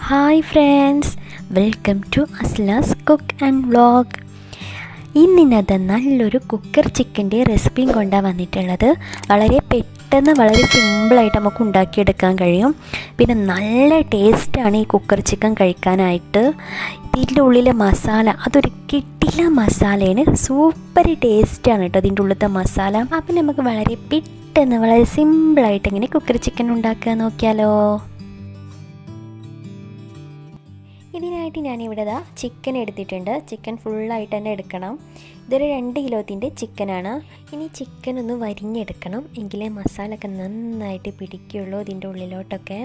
hi friends welcome to Aslas cook and vlog ഇന്നിനത് നല്ലൊരു cooker ചിക്കൻ്റെ റെസിപ്പിയും കൊണ്ടാണ് വന്നിട്ടുള്ളത് വളരെ പെട്ടെന്ന് വളരെ സിമ്പിളായിട്ട് നമുക്ക് ഉണ്ടാക്കിയെടുക്കാൻ കഴിയും പിന്നെ നല്ല ടേസ്റ്റാണ് ഈ കുക്കർ ചിക്കൻ കഴിക്കാനായിട്ട് ഇതിൻ്റെ ഉള്ളിലെ മസാല അതൊരു കിട്ടില്ല മസാലയാണ് സൂപ്പർ ടേസ്റ്റാണ് കേട്ടോ അതിൻ്റെ ഉള്ളിലത്തെ മസാല അപ്പം നമുക്ക് വളരെ പെട്ടെന്ന് വളരെ സിമ്പിളായിട്ട് എങ്ങനെ കുക്കർ ചിക്കൻ ഉണ്ടാക്കുക നോക്കിയാലോ ഇതിനായിട്ട് ഞാനിവിടെ ഇതാ ചിക്കൻ എടുത്തിട്ടുണ്ട് ചിക്കൻ ഫുള്ളായിട്ട് തന്നെ എടുക്കണം ഇതൊരു രണ്ട് കിലോത്തിൻ്റെ ചിക്കനാണ് ഇനി ചിക്കൻ ഒന്ന് വരിഞ്ഞെടുക്കണം എങ്കിലേ മസാല ഒക്കെ നന്നായിട്ട് പിടിക്കുള്ളൂ ഇതിൻ്റെ ഉള്ളിലോട്ടൊക്കെ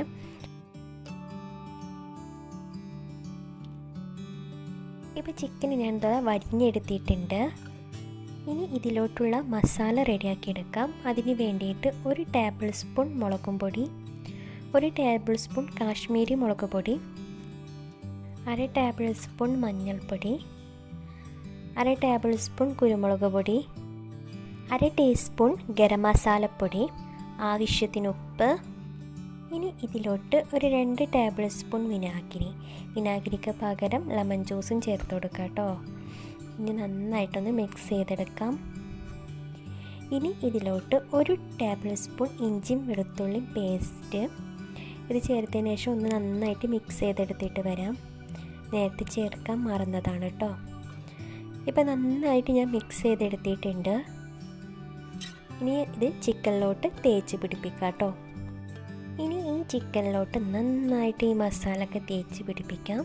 ഇപ്പോൾ ചിക്കൻ ഞാൻ എന്താ വരിഞ്ഞെടുത്തിട്ടുണ്ട് ഇനി ഇതിലോട്ടുള്ള മസാല റെഡിയാക്കി എടുക്കാം അതിന് വേണ്ടിയിട്ട് ഒരു ടേബിൾ സ്പൂൺ മുളകും പൊടി ഒരു ടേബിൾ സ്പൂൺ കാശ്മീരി മുളക് പൊടി അര ടേബിൾ സ്പൂൺ മഞ്ഞൾപ്പൊടി അര ടേബിൾ സ്പൂൺ കുരുമുളക് പൊടി അര ടീസ്പൂൺ ഗരം മസാലപ്പൊടി ആവശ്യത്തിന് ഉപ്പ് ഇനി ഇതിലോട്ട് ഒരു രണ്ട് ടേബിൾ സ്പൂൺ വിനാഗിരി വിനാഗിരിക്ക് പകരം ലെമൺ ജ്യൂസും ചേർത്ത് കൊടുക്കുക കേട്ടോ ഇനി നന്നായിട്ടൊന്ന് മിക്സ് ചെയ്തെടുക്കാം ഇനി ഇതിലോട്ട് ഒരു ടേബിൾ സ്പൂൺ ഇഞ്ചിയും വെളുത്തുള്ളിയും പേസ്റ്റ് ഇത് ചേർത്തതിന് ശേഷം ഒന്ന് നന്നായിട്ട് മിക്സ് ചെയ്തെടുത്തിട്ട് വരാം നേരത്തെ ചേർക്കാൻ മറന്നതാണ് കേട്ടോ ഇപ്പം നന്നായിട്ട് ഞാൻ മിക്സ് ചെയ്തെടുത്തിട്ടുണ്ട് ഇനി ഇത് ചിക്കനിലോട്ട് തേച്ച് പിടിപ്പിക്കാം കേട്ടോ ഇനി ഈ ചിക്കനിലോട്ട് നന്നായിട്ട് ഈ മസാല ഒക്കെ തേച്ച് പിടിപ്പിക്കാം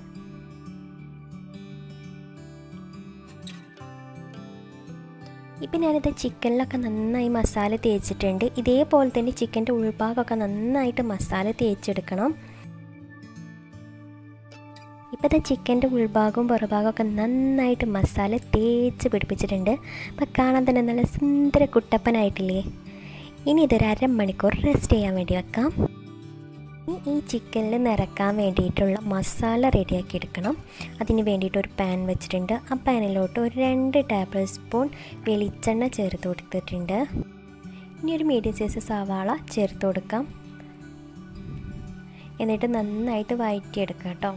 ഇപ്പം ഞാനിത് ചിക്കനിലൊക്കെ നന്നായി മസാല തേച്ചിട്ടുണ്ട് ഇതേപോലെ തന്നെ ചിക്കൻ്റെ ഉൾഭാഗമൊക്കെ നന്നായിട്ട് മസാല തേച്ചെടുക്കണം ഇപ്പോഴത്തെ ചിക്കൻ്റെ ഉൾഭാഗവും പുറഭാഗമൊക്കെ നന്നായിട്ട് മസാല തേച്ച് പിടിപ്പിച്ചിട്ടുണ്ട് അപ്പം കാണാൻ തന്നെ നല്ല സുന്ദര കുട്ടപ്പനായിട്ടില്ലേ ഇനി ഇതൊരു അരമണിക്കൂർ റെസ്റ്റ് ചെയ്യാൻ വേണ്ടി വെക്കാം ഇനി ഈ ചിക്കനിൽ നിറക്കാൻ വേണ്ടിയിട്ടുള്ള മസാല റെഡിയാക്കി എടുക്കണം അതിന് വേണ്ടിയിട്ട് ഒരു പാൻ വെച്ചിട്ടുണ്ട് ആ പാനിലോട്ട് ഒരു രണ്ട് ടേബിൾ സ്പൂൺ വെളിച്ചെണ്ണ ചേർത്ത് കൊടുത്തിട്ടുണ്ട് ഇനി ഒരു മീഡിയം സൈസ് സവാള ചേർത്ത് കൊടുക്കാം എന്നിട്ട് നന്നായിട്ട് വഴറ്റിയെടുക്കാം കേട്ടോ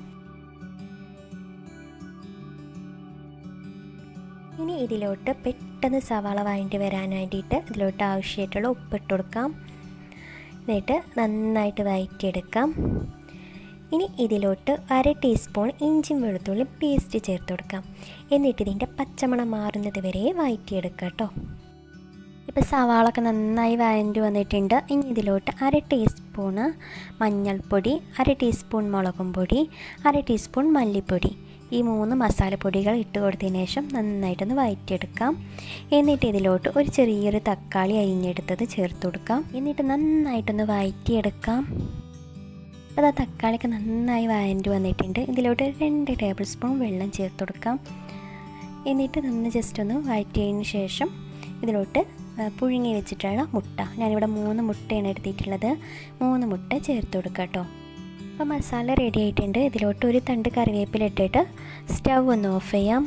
ഇനി ഇതിലോട്ട് പെട്ടെന്ന് സവാള വഴണ്ടി വരാൻ വേണ്ടിയിട്ട് ഇതിലോട്ട് ആവശ്യമായിട്ടുള്ള ഉപ്പിട്ട് കൊടുക്കാം എന്നിട്ട് നന്നായിട്ട് വഴറ്റിയെടുക്കാം ഇനി ഇതിലോട്ട് അര ടീസ്പൂൺ ഇഞ്ചിയും വെളുത്തുള്ളിയും പേസ്റ്റ് ചേർത്ത് കൊടുക്കാം എന്നിട്ട് ഇതിൻ്റെ പച്ചമണം മാറുന്നത് വരെ വഴറ്റിയെടുക്കാം കേട്ടോ ഇപ്പോൾ സവാളൊക്കെ നന്നായി വഴണ്ടി വന്നിട്ടുണ്ട് ഇനി ഇതിലോട്ട് അര ടീസ്പൂണ് മഞ്ഞൾപ്പൊടി അര ടീസ്പൂൺ മുളകും പൊടി അര ടീസ്പൂൺ മല്ലിപ്പൊടി ഈ മൂന്ന് മസാലപ്പൊടികൾ ഇട്ട് കൊടുത്തതിന് ശേഷം നന്നായിട്ടൊന്ന് വഴറ്റിയെടുക്കാം എന്നിട്ട് ഇതിലോട്ട് ഒരു ചെറിയൊരു തക്കാളി അരിഞ്ഞെടുത്തത് ചേർത്ത് കൊടുക്കാം എന്നിട്ട് നന്നായിട്ടൊന്ന് വഴറ്റിയെടുക്കാം അപ്പോൾ ആ തക്കാളിയൊക്കെ നന്നായി വഴറ്റി വന്നിട്ടുണ്ട് ഇതിലോട്ട് രണ്ട് ടേബിൾ സ്പൂൺ വെള്ളം ചേർത്ത് കൊടുക്കാം എന്നിട്ട് നന്ന് ജസ്റ്റ് ഒന്ന് വഴറ്റിയതിന് ശേഷം ഇതിലോട്ട് പുഴുങ്ങി വെച്ചിട്ടുള്ള മുട്ട ഞാനിവിടെ മൂന്ന് മുട്ടയാണ് എടുത്തിട്ടുള്ളത് മൂന്ന് മുട്ട ചേർത്ത് കൊടുക്കാം കേട്ടോ അപ്പോൾ മസാല റെഡി ആയിട്ടുണ്ട് ഇതിലോട്ട് ഒരു തണ്ട് കറിവേപ്പില ഇട്ടിട്ട് സ്റ്റൗ ഒന്ന് ഓഫ് ചെയ്യാം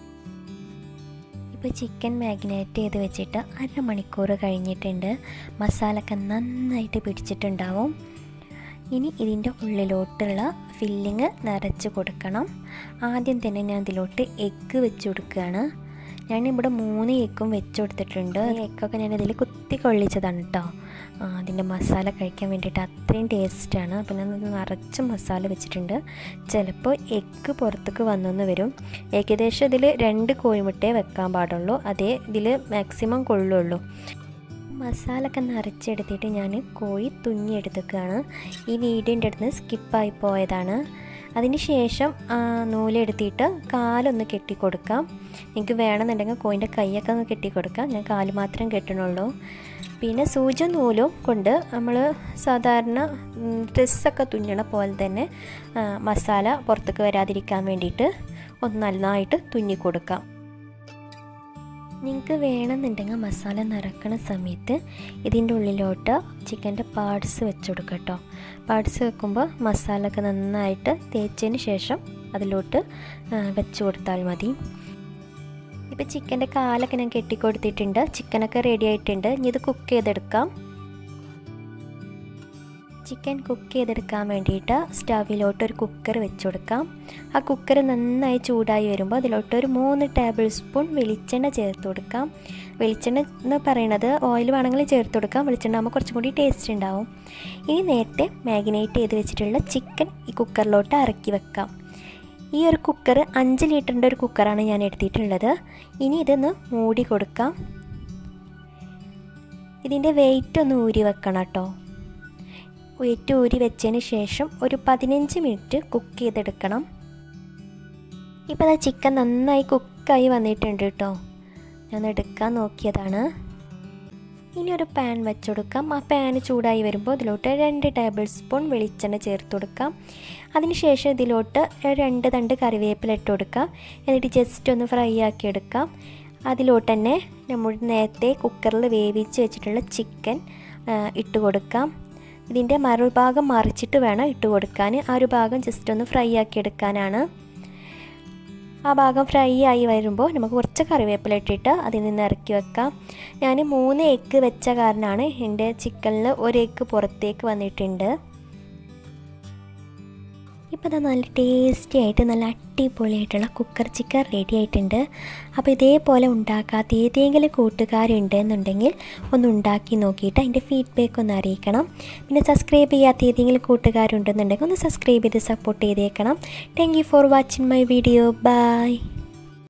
ഇപ്പോൾ ചിക്കൻ മാഗ്നേറ്റ് ചെയ്ത് വെച്ചിട്ട് അരമണിക്കൂർ കഴിഞ്ഞിട്ടുണ്ട് മസാലയൊക്കെ നന്നായിട്ട് പിടിച്ചിട്ടുണ്ടാവും ഇനി ഇതിൻ്റെ ഉള്ളിലോട്ടുള്ള ഫില്ലിങ് നിറച്ച് കൊടുക്കണം ആദ്യം തന്നെ ഞാൻ ഇതിലോട്ട് എഗ്ഗ് വെച്ച് കൊടുക്കുകയാണ് ഞാനിവിടെ മൂന്ന് എഗ്ഗും വെച്ച് കൊടുത്തിട്ടുണ്ട് എഗ്ഗൊക്കെ ഞാൻ ഇതിൽ കുത്തി കൊള്ളിച്ചതാണ് കേട്ടോ അതിൻ്റെ മസാല കഴിക്കാൻ വേണ്ടിയിട്ട് അത്രയും ടേസ്റ്റാണ് അപ്പോൾ ഞാൻ നിറച്ച് മസാല വെച്ചിട്ടുണ്ട് ചിലപ്പോൾ എഗ്ഗ് പുറത്തേക്ക് വന്നെന്ന് വരും ഏകദേശം ഇതിൽ രണ്ട് കോഴിമുട്ടയെ വെക്കാൻ പാടുള്ളൂ അതേ ഇതിൽ മാക്സിമം കൊള്ളുള്ളൂ മസാല ഒക്കെ നിറച്ചെടുത്തിട്ട് ഞാൻ കോഴി തുന്നിയെടുത്തേക്കാണ് ഈ വീഡിയോൻ്റെ അടുത്ത് നിന്ന് സ്കിപ്പായി പോയതാണ് അതിന് ശേഷം നൂലെടുത്തിട്ട് കാലൊന്ന് കെട്ടിക്കൊടുക്കാം നിങ്ങൾക്ക് വേണമെന്നുണ്ടെങ്കിൽ കോയിൻ്റെ കൈയൊക്കെ ഒന്ന് കെട്ടിക്കൊടുക്കാം ഞാൻ കാല് മാത്രം കെട്ടണുള്ളൂ പിന്നെ സൂചി നൂലും കൊണ്ട് നമ്മൾ സാധാരണ ഡ്രസ്സൊക്കെ തുന്നണ പോലെ തന്നെ മസാല പുറത്തേക്ക് വരാതിരിക്കാൻ വേണ്ടിയിട്ട് ഒന്ന് നന്നായിട്ട് തുന്നിക്കൊടുക്കാം നിങ്ങൾക്ക് വേണമെന്നുണ്ടെങ്കിൽ മസാല നിറക്കണ സമയത്ത് ഇതിൻ്റെ ഉള്ളിലോട്ട് ചിക്കൻ്റെ പാർട്സ് വെച്ച് കൊടുക്കുക കേട്ടോ പാർട്സ് വെക്കുമ്പോൾ മസാല ഒക്കെ നന്നായിട്ട് തേച്ചതിന് ശേഷം അതിലോട്ട് വെച്ച് കൊടുത്താൽ മതി ഇപ്പോൾ ചിക്കൻ്റെ കാലൊക്കെ ഞാൻ കെട്ടിക്കൊടുത്തിട്ടുണ്ട് ചിക്കനൊക്കെ റെഡി ആയിട്ടുണ്ട് ഇനി ഇത് കുക്ക് ചെയ്തെടുക്കാം ചിക്കൻ കുക്ക് ചെയ്തെടുക്കാൻ വേണ്ടിയിട്ട് സ്റ്റവിലോട്ട് ഒരു കുക്കർ വെച്ച് കൊടുക്കാം ആ കുക്കർ നന്നായി ചൂടായി വരുമ്പോൾ അതിലോട്ട് ഒരു മൂന്ന് ടേബിൾ സ്പൂൺ വെളിച്ചെണ്ണ ചേർത്ത് കൊടുക്കാം വെളിച്ചെണ്ണ എന്ന് പറയുന്നത് ഓയിൽ വേണമെങ്കിൽ ചേർത്ത് കൊടുക്കാം വെളിച്ചെണ്ണ ആകുമ്പോൾ കുറച്ചും കൂടി ടേസ്റ്റ് ഉണ്ടാവും ഇനി നേരത്തെ മാഗ്നേറ്റ് ചെയ്ത് വെച്ചിട്ടുള്ള ചിക്കൻ ഈ കുക്കറിലോട്ട് ഇറക്കി വെക്കാം ഈ ഒരു കുക്കർ അഞ്ച് ലിറ്ററിൻ്റെ ഒരു കുക്കറാണ് ഞാൻ എടുത്തിട്ടുള്ളത് ഇനി ഇതൊന്ന് മൂടി കൊടുക്കാം ഇതിൻ്റെ വെയിറ്റ് ഒന്ന് ഊരി വെക്കണം കേട്ടോ വെയിറ്റ് ഊരി വെച്ചതിന് ശേഷം ഒരു പതിനഞ്ച് മിനിറ്റ് കുക്ക് ചെയ്തെടുക്കണം ഇപ്പോൾ അത് ചിക്കൻ നന്നായി കുക്കായി വന്നിട്ടുണ്ട് കേട്ടോ ഞാൻ എടുക്കാൻ നോക്കിയതാണ് ഇനി ഒരു പാൻ വെച്ച് കൊടുക്കാം ആ പാൻ ചൂടായി വരുമ്പോൾ ഇതിലോട്ട് രണ്ട് ടേബിൾ സ്പൂൺ വെളിച്ചെണ്ണ ചേർത്ത് കൊടുക്കാം അതിനുശേഷം ഇതിലോട്ട് രണ്ട് തണ്ട് കറിവേപ്പില ഇട്ട് കൊടുക്കാം എന്നിട്ട് ജസ്റ്റ് ഒന്ന് ഫ്രൈ ആക്കി എടുക്കാം അതിലോട്ട് തന്നെ നമ്മൾ നേരത്തെ കുക്കറിൽ വേവിച്ച് വെച്ചിട്ടുള്ള ചിക്കൻ ഇട്ട് കൊടുക്കാം ഇതിൻ്റെ മറുഭാഗം മറിച്ചിട്ട് വേണം ഇട്ട് കൊടുക്കാൻ ആ ഒരു ഭാഗം ജസ്റ്റ് ഒന്ന് ഫ്രൈ ആക്കി എടുക്കാനാണ് ആ ഭാഗം ഫ്രൈ ആയി വരുമ്പോൾ നമുക്ക് കുറച്ച് കറിവേപ്പില ഇട്ടിട്ട് അതിൽ നിന്ന് ഇറക്കി വെക്കാം ഞാൻ മൂന്ന് എഗ്ഗ് വെച്ച കാരണമാണ് എൻ്റെ ചിക്കനിൽ ഒരു എഗ്ഗ് പുറത്തേക്ക് വന്നിട്ടുണ്ട് ഇപ്പോൾ അത് നല്ല ടേസ്റ്റി ആയിട്ട് നല്ല അടിപൊളിയായിട്ടുള്ള കുക്കർ ചിക്കൻ റെഡി ആയിട്ടുണ്ട് അപ്പോൾ ഇതേപോലെ ഉണ്ടാക്കാത്ത ഏതെങ്കിലും കൂട്ടുകാരുണ്ടെന്നുണ്ടെങ്കിൽ ഒന്ന് ഉണ്ടാക്കി നോക്കിയിട്ട് അതിൻ്റെ ഫീഡ്ബാക്ക് ഒന്ന് അറിയിക്കണം പിന്നെ സബ്സ്ക്രൈബ് ചെയ്യാത്ത ഏതെങ്കിലും കൂട്ടുകാരുണ്ടെന്നുണ്ടെങ്കിൽ ഒന്ന് സബ്സ്ക്രൈബ് ചെയ്ത് സപ്പോർട്ട് ചെയ്തേക്കണം thank you for watching my video by